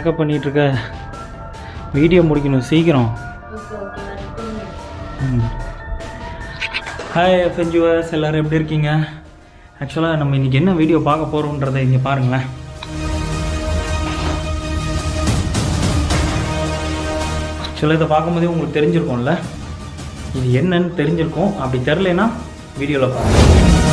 Makeup பண்ணிட்டு இருக்க video முடிக்கணும் சீக்கிரம் ஹாய் ஃபெஞ்சுவர்ஸ் எல்லோரும் எப்படி இருக்கீங்க ஆக்சுவலாக நம்ம இன்றைக்கி என்ன வீடியோ பார்க்க போகிறோன்றதை இங்கே பாருங்களேன் ஆக்சுவலாக இதை பார்க்கும்போதே உங்களுக்கு தெரிஞ்சிருக்கும்ல இது என்னன்னு தெரிஞ்சிருக்கும் அப்படி தெரிலனா வீடியோவில் பாருங்கள்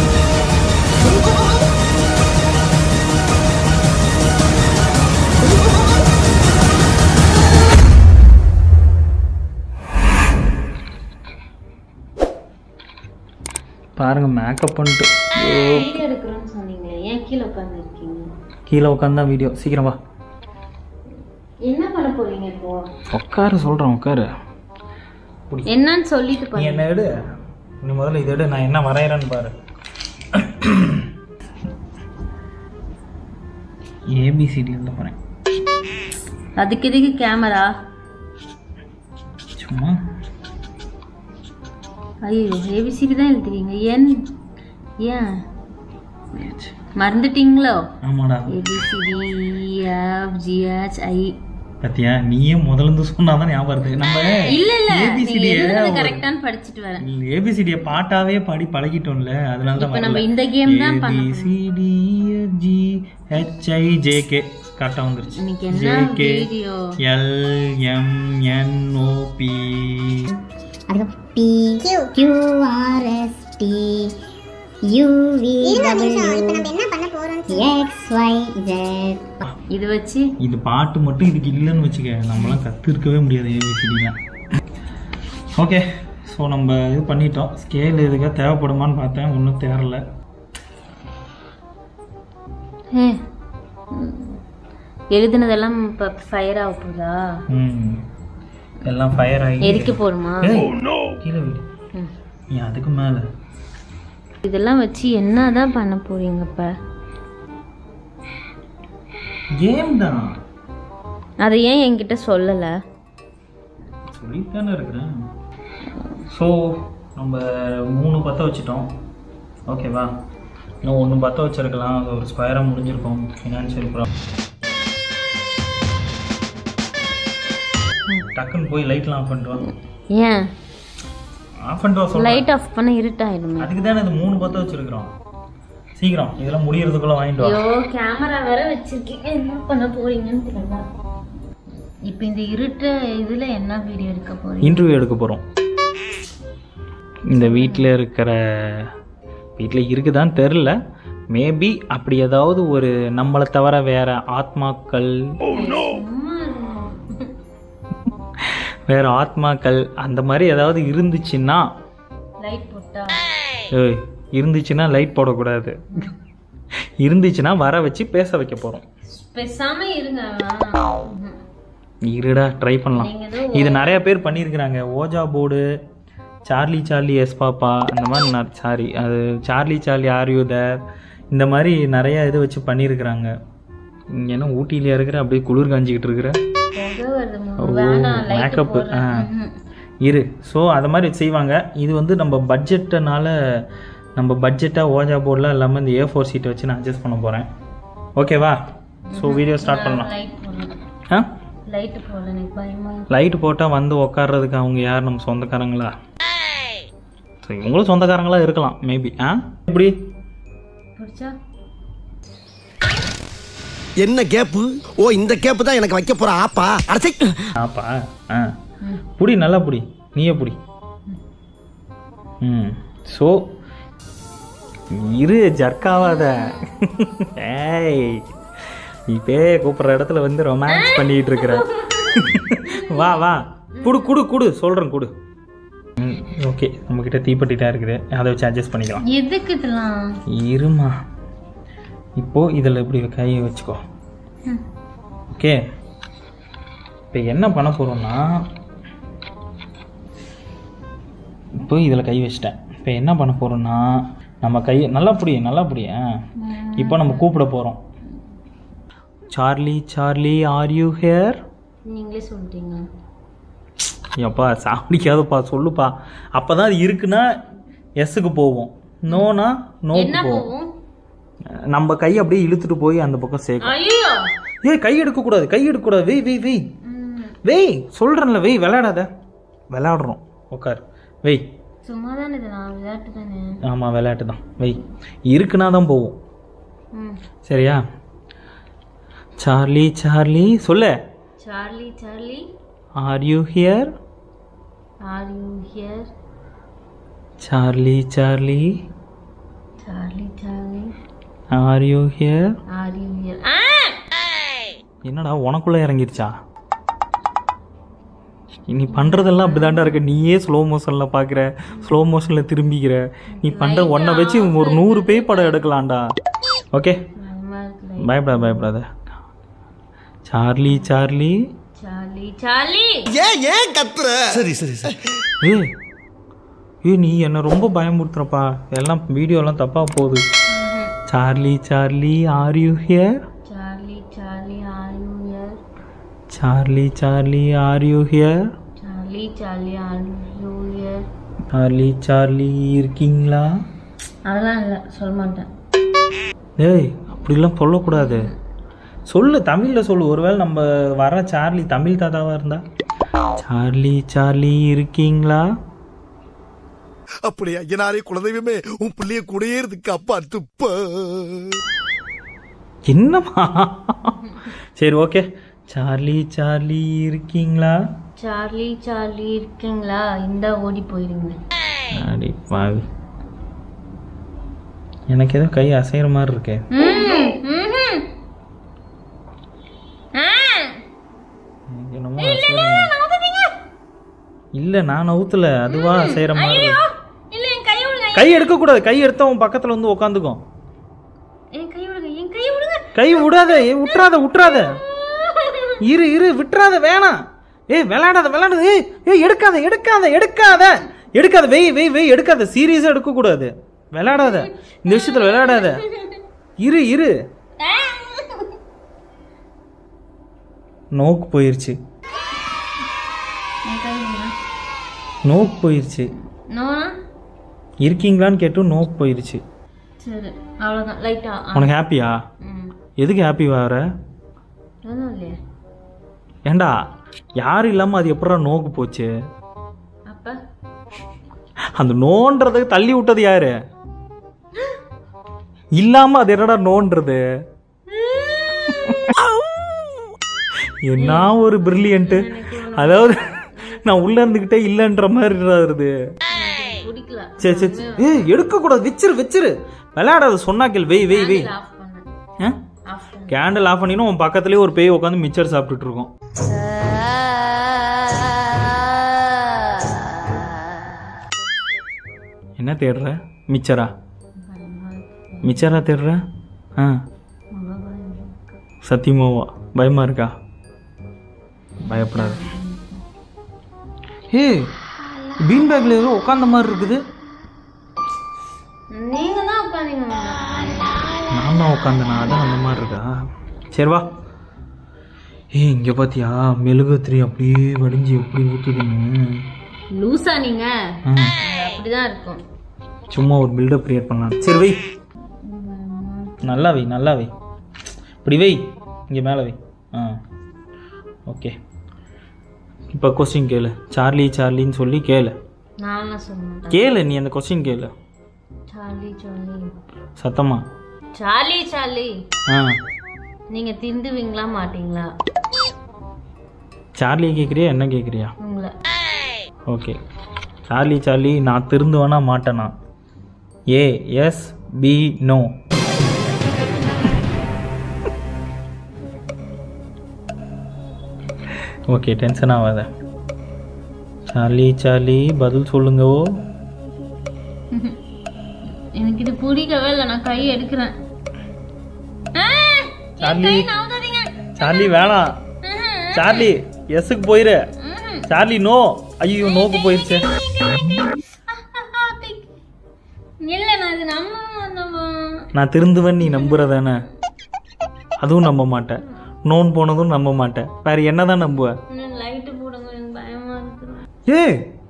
பாருங்க மேக்கப் பண்ணிட்டு ஐயோ, வீடியோ எடுக்கிறோம்னு சொன்னீங்களே ஏன் கீழே உட்காந்துருக்கீங்க கீழே உட்காந்து தான் வீடியோ சீக்கிரம் வா என்ன பண்ண போறீங்க இப்போ உட்காரு சொல்கிறேன் உட்காரு என்னன்னு சொல்லிட்டு நீ பண்ணு என்ன எடு நீ முதல்ல இதை எடு நான் என்ன வரைகிறேன்னு பாரு ஏபிசிடி எழுத போகிறேன் அதுக்கு எதுக்கு கேமரா சும்மா ஐயோ ஏபிசிடி தான் எழுதுறீங்க ஏன் ஏன் மறந்துட்டீங்களோ ஆமாடா ஏபிசிடி எஃப் ஜிஹெச் ஐ பத்தியா நீயே முதல்ல இருந்து சொன்னாதான் ஞாபகம் வருது நம்ம இல்ல இல்ல ABCD நீங்க எழுதுறது ஒரு- கரெக்டான்னு படிச்சுட்டு வரேன் ஏபிசிடியை பாட்டாவே பாடி பழகிட்டோம்ல அதனால தான் இப்ப நம்ம இந்த கேம் தான் பண்ண போறோம். ஏபிசிடி ஜி ஹெச்ஐ ஜேகே கரெக்டாக வந்துருச்சு இன்னைக்கு என்ன J K video L M N O P அதுக்கு P Q Q R S T U V W X Y Z இது வச்சு இது பாட்டு மட்டும் இதுக்கு இல்லைன்னு வச்சுக்க நம்மளாம் கற்று இருக்கவே முடியாது ஏபிசிடிலாம் ஓகே ஸோ நம்ம இது பண்ணிட்டோம் ஸ்கேல் எதுக்காக தேவைப்படுமான்னு பார்த்தேன் ஒன்றும் தேரல ஹே, ம். எழுதுனதெல்லாம் இப்போ ஃபயர் ஆக போகுதா ம் எல்லாம் ஃபயர் ஆகி எரிக்க போடுமா ஏய், கீழே விடு ம். நீ அதுக்கு மேலே இதெல்லாம் வச்சு என்னதான் பண்ண போறீங்க இப்ப கேம் தான் அதை ஏன் என்கிட்ட சொல்லல சொல்லித்தானே இருக்கிறேன் ஸோ நம்ம மூணு பற்ற வச்சுட்டோம் ஓகேவா இன்னும் ஒன்று பற்ற வச்சிருக்கலாம் அது ஒரு ஸ்கொயராக முடிஞ்சிருக்கும் ஃபினான்ஷியல் ப்ராப்ளம் டக்குன்னு போய் லைட்லாம் ஆஃப் பண்ணிட்டு வா ஏன் ஆஃப் பண்ணிட்டு வா சொல்ல லைட் ஆஃப் பண்ண இருட்டாயிடுமே அதுக்கு தானே இது மூணு பற்ற வச்சிருக்கிறோம் சீக்கிரம் இதெல்லாம் முடியறதுக்குள்ள வாங்கிட்டு வா ஐயோ கேமரா வேற வச்சிருக்கீங்க என்ன பண்ண போறீங்கன்னு தெரியல இப்போ இந்த இருட்ட இதுல என்ன வீடியோ எடுக்க போறீங்க இன்டர்வியூ எடுக்க போகிறோம் இந்த வீட்டில் இருக்கிற வீட்டில் இருக்குதான்னு தெரில மேபி அப்படி ஏதாவது ஒரு நம்மளை தவிர வேற ஆத்மாக்கள் வேற ஆத்மாக்கள் அந்த மாதிரி ஏதாவது இருந்துச்சுன்னா லைட் போட்டா ஏய், இருந்துச்சுன்னா லைட் போடக்கூடாது இருந்துச்சுன்னா வர வச்சு பேச வைக்க போகிறோம் பேசாம இருங்க ம்ஹும். இருடா ட்ரை பண்ணலாம் நீங்க ஏதோ இது நிறைய பேர் பண்ணியிருக்கிறாங்க ouija board Charlie Charlie yes பாப்பா அந்த மாதிரி சாரி அது சார்லி சார்லி ஆர்யூதர் இந்த மாதிரி நிறைய இது வச்சு பண்ணியிருக்கிறாங்க இங்கே என்ன ஊட்டியில இருக்கிற அப்படியே குளிர் காஞ்சிக்கிட்டு இருக்கிற புகை வருது மு- வேணாம் லைட் மேக்கப்பு ஆ இரு ஸோ அதை மாதிரி செய்வாங்க இது வந்து நம்ம பட்ஜெட்டுனால நம்ம பட்ஜெட்டாக ஓஜா போர்டெலாம் இல்லாமல் இந்த ஏ ஃபோர் சீட்டை வச்சு நான் அட்ஜஸ்ட் பண்ண போகிறேன் ஓகேவா ஸோ வீடியோ ஸ்டார்ட் பண்ணலாம் லைட் போடணும் ஆ லைட் போடல எனக்கு பயமா லைட் போட்டால் வந்து உட்கார்றதுக்கு அவங்க யார் நம்ம சொந்தக்காரங்களா ஸோ இவங்களும் சொந்தக்காரங்களா இருக்கலாம் மேபி ஆ எப்படி பிடிச்சா என்ன கேப்பு ஓ இந்த கேப்பு தான் எனக்கு வைக்க போற ஆப்பா அடச்சை ஆப்பா ஆ புடி நல்லா புடி நீயே புடி ம் ஸோ இரு ஜர்க்காவாத ஏய் இப்பே கூப்பிட்ற இடத்துல வந்து ரொமான்ஸ் பண்ணிட்டு இருக்கிற வா வா குடு குடு குடு சொல்கிறேன் குடு ம் ஓகே நம்மக்கிட்ட தீப்பெட்டி தான் இருக்குது அதை வச்சு அட்ஜஸ்ட் பண்ணிக்கலாம் எதுக்கு இதெல்லாம் இருமா இப்போ இதில் இப்படி கையை வச்சுக்கோ ஓகே இப்போ என்ன பண்ண போகிறோம்னா இப்போ இதில் கை வச்சிட்டேன் இப்போ என்ன பண்ண போகிறோம்னா நம்ம கை நல்லா புடி நல்லா புடி ஆ இப்போ நம்ம கூப்பிட போகிறோம் Charlie Charlie are you here நீங்களே சொல்லிட்டீங்க எப்பா சாப்பிடிக்காதப்பா சொல்லுப்பா அப்போ தான் அது இருக்குன்னா எஸ்ஸுக்கு போவோம் நோனா நோக்கு என்ன போவோம் போகும் நம்ம கை அப்படியே இழுத்துட்டு போய் அந்த பக்கம் சேர்க்கும் ஐயோ ஏய் கை எடுக்க கூடாது கை எடுக்க கூடாது வெய் வெய் வெய் ம், வெய் சொல்றேன்ல வெய் விளையாடாத விளையாடுறோம் உட்கார் வெய் சும்மா தானே இது நான் விளையாட்டு தானே ஆமா விளையாட்டு தான் வெய் இருக்குன்னா தான் போவோம் ம் சரியா சார்லி சார்லி சொல்லு Charlie Charlie are you here are you here Charlie Charlie Charlie Charlie are you here are you here என்னடா உனக்குள்ள இறங்கிருச்சா நீ பண்றதெல்லாம் அப்படிதான்டா இருக்கு நீயே ஸ்லோ மோஷன்ல பாக்குற ஸ்லோ மோஷன்ல திரும்பிக்கிற நீ பண்ற ஒன்றை வச்சு ஒரு நூறு பேய் படம் எடுக்கலாம்டா ஓகே பயமா இருக்குல்ல பயப்படாத பயப்படாத சார்லி சார்லி சார்லி சார்லி ஏன் ஏன் கத்துற சரி சரி சரி ஏய் ஏய் நீ என்னை ரொம்ப பயமுறுத்துறப்பா எல்லாம் வீடியோலாம் தப்பா போகுது Charlie Charlie are you here Charlie Charlie are you here Charlie Charlie are you here Charlie Charlie are you here Charlie Charlie இருக்கீங்களா அதெல்லாம் இல்லை சொல்ல மாட்டேன் ஏய் அப்படிலாம் சொல்லக்கூடாது சொல்லு தமிழில் சொல்லு ஒருவேளை நம்ம வர சார்லி தமிழ் தாத்தாவாக இருந்தா சார்லி சார்லி இருக்கீங்களா அப்படி ஐயனாரே குலதெய்வமே உன் பிள்ளைய கூடயே இருக்கு அப்பா துப்ப என்னம்மா சரி ஓகே சார்லி சார்லி இருக்கீங்களா சார்லி சார்லி இருக்கீங்களா இந்த ஓடி போயிடுங்க அடி பாவி எனக்கு ஏதோ கை அசைகிற மாதிரி இருக்கே ம், ம்ஹும். ஆ, எனக்கு என்னமோ அசைகிற மாதிரி. இல்ல நான் நவுத்துல அதுவா அசைகிற மாதிரி இருக்கு. இல்ல என் கை விடுங்க கை எடுக்க கூடாது கை எடுத்தா உன் பக்கத்துல வந்து உட்காந்துக்கும் என் கை விடுங்க என் கை விடுங்க கை விடாத ஏய், விட்டுறாத விட்டுறாத இரு இரு விட்டுறாத வேணாம் ஏய் விளையாடாத விளையாடாத ஏய் ஏய் எடுக்காத எடுக்காத எடுக்காத எடுக்காத வெய் வெய் வெய் எடுக்காத சீரியஸா எடுக்க கூடாது விளையாடாத இந்த விஷயத்துல விளையாடாத இரு இரு நோக்கு போயிருச்சு என் கை விடுங்க நோக்கு போயிருச்சு நோனா இருக்கீங்களான்னு கேட்டும் நோக்கு போயிருச்சு சரி அவ்வளோதான் லைட்டா உனக்கு ஹாப்பியா ம் எதுக்கு ஹாப்பி வர எதுவும் இல்லையே ஏண்டா யாரும் இல்லாம அது எப்படா நோக்கு போச்சு அப்ப அந்த நோன்றதுக்கு தள்ளி விட்டது யாரு இல்லாம அது என்னடா நோன்றது என்ன ஒரு பிரில்லியன்ட் அதாவது நான் உள்ள இருந்துகிட்டே இல்லைன்ற மாதிரி இருது பிடிக்கல சரி சரி சரி. ஏய் எடுக்க கூடாது வச்சிரு வச்சிரு விளையாடாத சொன்னா கேள் வெய் வெய் வெய் ஆஃப் பண்ணேன் ஆஃப் பண்ணேன் கேண்டில் ஆஃப் பண்ணினா உன் பக்கத்துலயே ஒரு பேய் உட்காந்து மிச்சர் சாப்பிட்டுட்டு இருக்கோம் என்ன தேடுற மிச்சரா மிச்சரா தேடுற ஆ சத்தியமாவா பயமா இருக்கா பயப்படாத ஏய் பீன் பேக்ல ஏதோ உட்காந்த மாதிரி இருக்குது நீங்க தான் உட்காந்தீங்க நான் தான் உட்காந்தேனா அதான் அந்த மாதிரி இருக்கா சரி வா ஏய் இங்க பாத்தியா மெழுகுத்திரி அப்படியே வடிஞ்சு எப்படி ஊத்துதுன்னு லூசா நீங்க ஆ, அது அப்படிதான் இருக்கும் சும்மா ஒரு பில்டப் கிரியேட் பண்ணலாம் சரி வை நல்லா வை நல்லா வை இப்படி வை இங்கே மேலே வை ஆ ஓகே இப்போ கொஸ்டின் கேளு சார்லி சார்லின்னு சொல்லி கேளு நான் என்ன சொல்ல மாட்டேன் கேளு நீ அந்த கொஸ்டின் கேளு சார்லி சார்லி சத்தமா சார்லி சார்லி ஆ நீங்க திந்துவீங்களா மாட்டீங்களா சார்லியை கேட்குறியா என்ன கேட்குறியா உங்களை ஓகே சார்லி சார்லி நான் திருந்துவேனா மாட்டேனா A S P no okay tension ஆகாத சார்லி சார்லி பதில் சொல்லுங்க ஓ எனக்கு இது பிடிக்கவே இல்லை நான் கை எடுக்கிறேன் ஆ, என் சார்லி கை நவுத்தாதீங்க. சார்லி வேணாம் சார்லி எஸ்ஸுக்கு போயிரு சார்லி நோ ஐயோ நோக்கு போயிருச்சு இல்ல நான் இது நம்ம நம்ம- நான் திருந்துவேன் நீ நம்புறதானே அதுவும் நம்ப மாட்டேன் நோன் போனதும் நம்ப மாட்டேன் வேற என்னதான் நம்புவ இன்னும் லைட்டு போடுங்க எனக்கு பயமா இருக்கு ஏ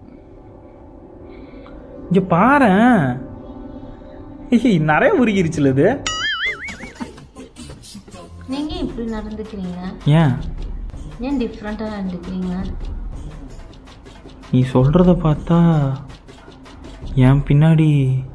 இங்க பாரேன் ஏய், நிறைய உருகிருச்சுல இது நீங்க இப்படி நடந்துக்கிறீங்க ஏன் ஏன் டிஃப்ரெண்ட்டாக நடந்துக்கிறீங்க நீ சொல்கிறத பார்த்தா என் பின்னாடி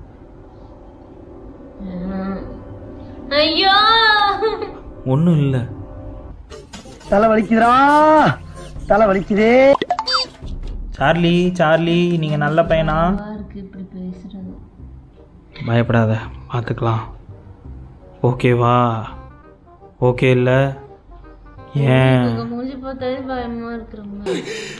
ம். ஐயோ ஒன்றும் இல்லை தலை வலிக்குதுடா தலை வலிக்குதே சார்லி சார்லி நீங்கள் நல்ல பையனா இருக்கு இப்படி பேசுறது பயப்படாத பார்த்துக்கலாம் ஓகேவா ஓகே இல்லை ஏன் உங்க மூஞ்சி பார்த்தாலே பயமா இருக்கிறோங்க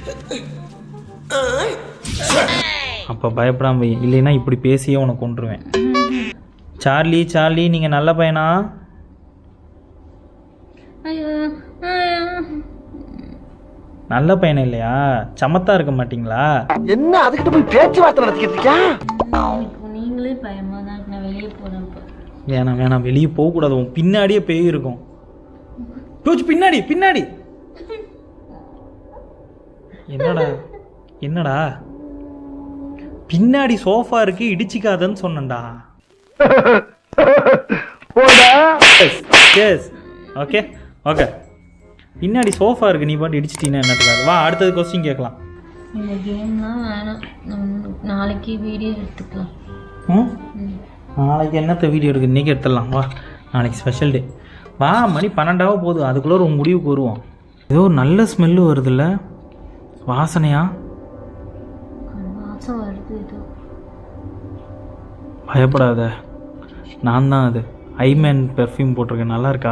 அப்போ பயப்படாம வை. இல்லைன்னா இப்படி பேசியே உனக்கு கொண்டுருவேன் சார்லி சார்லி நீங்கள் நல்ல பையனா ஐயோ ஐயோ. நல்ல பையன் இல்லையா சமத்தா இருக்க மாட்டீங்களா என்ன அதுக்கிட்ட போய் பேச்சுவார்த்தை நடத்திக்கிட்டு இருக்கியா இப்போ நீங்களே பயமா தான் இருக்கு. நான் வெளியே போறேன் இப்போ வேணாம் வேணாம் வெளியே போகக்கூடாது உன் பின்னாடியே பேய் இருக்கும் டோச்சு பின்னாடி பின்னாடி என்னடா என்னடா பின்னாடி சோஃபா இருக்கு இடிச்சிக்காதன்னு சொன்னேன்டா எஸ் ஓகே ஓகே பின்னாடி சோஃபா இருக்கு நீ பாட்டு இடிச்சிட்டீங்கன்னா என்னத்துக்காக வா அடுத்தது கொஸ்டின் கேட்கலாம் இந்த கேம்லாம் வேணாம் நம்ம நாளைக்கு வீடியோ எடுத்துக்கலாம் ம் நாளைக்கு என்னத்த வீடியோ எடுக்க இன்றைக்கி எடுத்துடலாம் வா நாளைக்கு ஸ்பெஷல் டே வா மணி பன்னெண்டாவ போகுது அதுக்குள்ளே ஒரு முடிவுக்கு வருவோம் ஏதோ ஒரு நல்ல ஸ்மெல்லு வருதுல்ல வாசனையா மாதம் வருது ஏதோ பயப்படாத நான் தான் அது ஐமேன் பெர்ஃப்யூம் போட்டிருக்கேன் நல்லா இருக்கா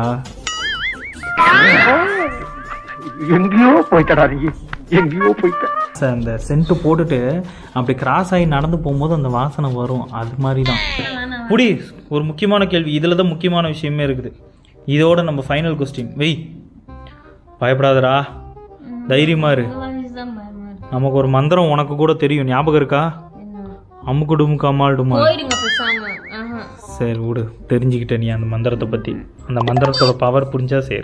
எங்கேயோ போயிட்டடா நீ எங்கேயோ போயிட்ட சார் அந்த சென்ட்டு போட்டுட்டு அப்படி கிராஸ் ஆகி நடந்து போகும்போது அந்த வாசனை வரும் அது மாதிரி தான் புடி ஒரு முக்கியமான கேள்வி இதில் தான் முக்கியமான விஷயமே இருக்குது இதோட நம்ம ஃபைனல் கொஸ்டின் வெய் பயப்படாதடா தைரியமா இரு வயசு தான் பயமா இருக்கு நமக்கு ஒரு மந்திரம் உனக்கு கூட தெரியும் ஞாபகம் இருக்கா என்ன அமுக்குடும் கமால்டுமா போயிடுங்க பேசாம ஆஹா சரி விடு தெரிஞ்சுக்கிட்ட நீ அந்த மந்திரத்தை பற்றி அந்த மந்திரத்தோட பவர் புரிஞ்சா சரி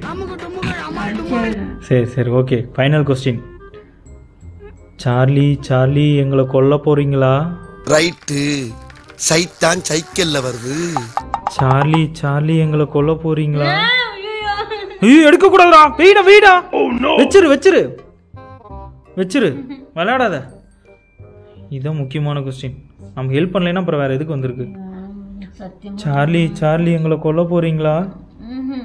சரி சரி okay final question Charlie Charlie எங்களை கொல்ல போறீங்களா ரைட்டு சைத்தான் சைக்கிள்ல வருது சார்லி சார்லி எங்களை கொல்ல போறீங்களா ஐயோ எடுக்க கூடாதுடா வெயிடா வெயிடா வச்சிரு வச்சிரு வச்சிரு விளையாடாத இதுதான் முக்கியமான கொஸ்டின் நம்ம ஹெல்ப் பண்ணலைன்னா அப்புறம் வேற எதுக்கு வந்திருக்கு சத்தியம் சார்லி சார்லி எங்களை கொல்ல போறீங்களா ம்ஹும்.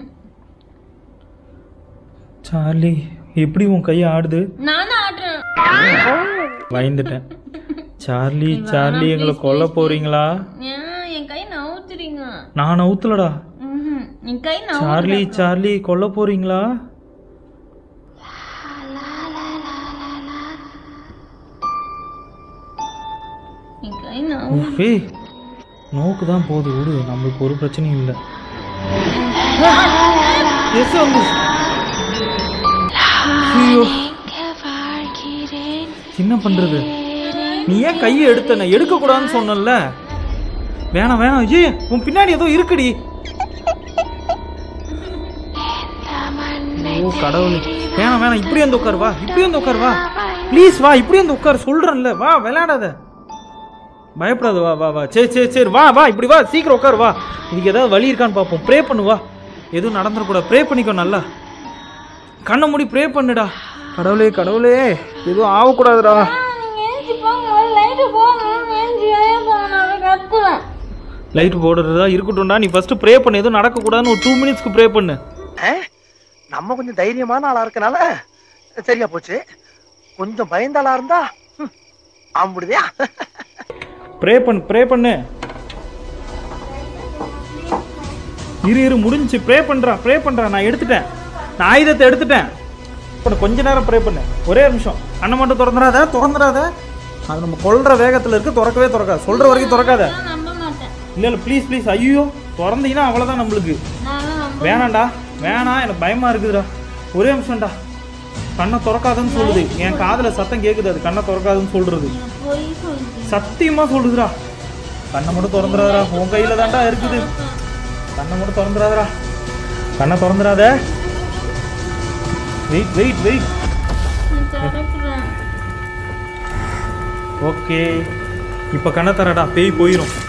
சார்லி எப்படி உன் கை ஆடுது நான் தான் ஆடுறேன் பயந்துட்டேன் சார்லி சார்லி எங்களை கொல்ல போறீங்களா ஏன் என் கை நவுத்துறீங்க நான் அவுத்துலடா ம்ஹும். என் கை நவு சார்லி சார்லி கொல்ல போறீங்களா என் கை நவு ஏய் நோக்கு தான் போகுது விடு நம்மளுக்கு ஒரு பிரச்சனையும் இல்லை எஸ் வந்து ஐயோ என்ன பண்றது நீ ஏன் கையை எடுத்த நான் எடுக்க கூடாதுன்னு சொன்னல வேணாம் வேணாம் ஐயே உன் பின்னாடி ஏதோ இருக்குடி ஓ கடவுளே வேணாம் வேணாம் இப்படி வந்து உட்காரு வா இப்படி வந்து உட்காரு வா ப்ளீஸ் வா இப்படி வந்து உட்காரு சொல்றேன்ல வா விளையாடாத பயப்படாத வா வா வா சரி சரி சரி வா வா இப்படி வா சீக்கிரம் உட்காரு வா இதுக்கு ஏதாவது வழி இருக்கான்னு பார்ப்போம் ப்ரே பண்ணு வா எதுவும் நடந்துடக்கூடாது ப்ரே பண்ணிக்கோ நல்லா கண்ணை மூடி ப்ரே பண்ணுடா கடவுளே கடவுளே எதுவும் ஆகக்கூடாதுடா ஏஞ்சி போங்க லைட்டு போங்க ஏஞ்சி வெளியே போங்க நான் கத்துவேன் லைட் போடுறதா இருக்கட்டும்டா நீ ஃபர்ஸ்ட் ப்ரே பண்ணு எதுவும் நடக்கக்கூடாதுன்னு ஒரு டூ மினிட்ஸ்க்கு ப்ரே பண்ணு நம்ம கொஞ்சம் தைரியமான ஆளா இருக்கனால சரியா போச்சு கொஞ்சம் பயந்த ஆளா இருந்தா ஹம், ஆம்பிடுதியா ப்ரே பண்ணு ப்ரே பண்ணு இரு இரு முடிஞ்சுச்சு ப்ரே பண்றா ப்ரே பண்றா நான் எடுத்துட்டேன் நான் ஆயுதத்தை எடுத்துட்டேன் பண்ணு, கொஞ்ச நேரம் ப்ரே பண்ணு ஒரே நிமிஷம் அண்ணன் மட்டும் திறந்துடாத திறந்துடாத அது நம்ம கொல்ற வேகத்துல இருக்கு திறக்கவே திறக்காது சொல்ற வரைக்கும் திறக்காத நான் நம்ப மாட்டேன் இல்ல இல்ல ப்ளீஸ் ப்ளீஸ் ஐயோ திறந்தீங்கன்னா அவ்வளவுதான் நம்மளுக்கு நான் நம்ப வேணாம்டா வேணாம் எனக்கு பயமா இருக்குதுடா ஒரே நிமிஷம்டா கண்ணை திறக்காதுன்னு சொல்லுது என் காதுல சத்தம் கேக்குது அது கண்ணை திறக்காதுன்னு சொல்றது போய் சொல்றேன் சத்தியமா சொல்லுதுடா கண்ணை மட்டும் திறந்துடாதடா உன் கையில தான்டா இருக்குது கண்ணை மட்டும் திறந்துடாதடா கண்ணை திறந்துடாத வெயிட் வெயிட் வெயிட் நான் திறக்கிறேன் ஓகே இப்போ கண்ணை தரடா பேய் போயிடும்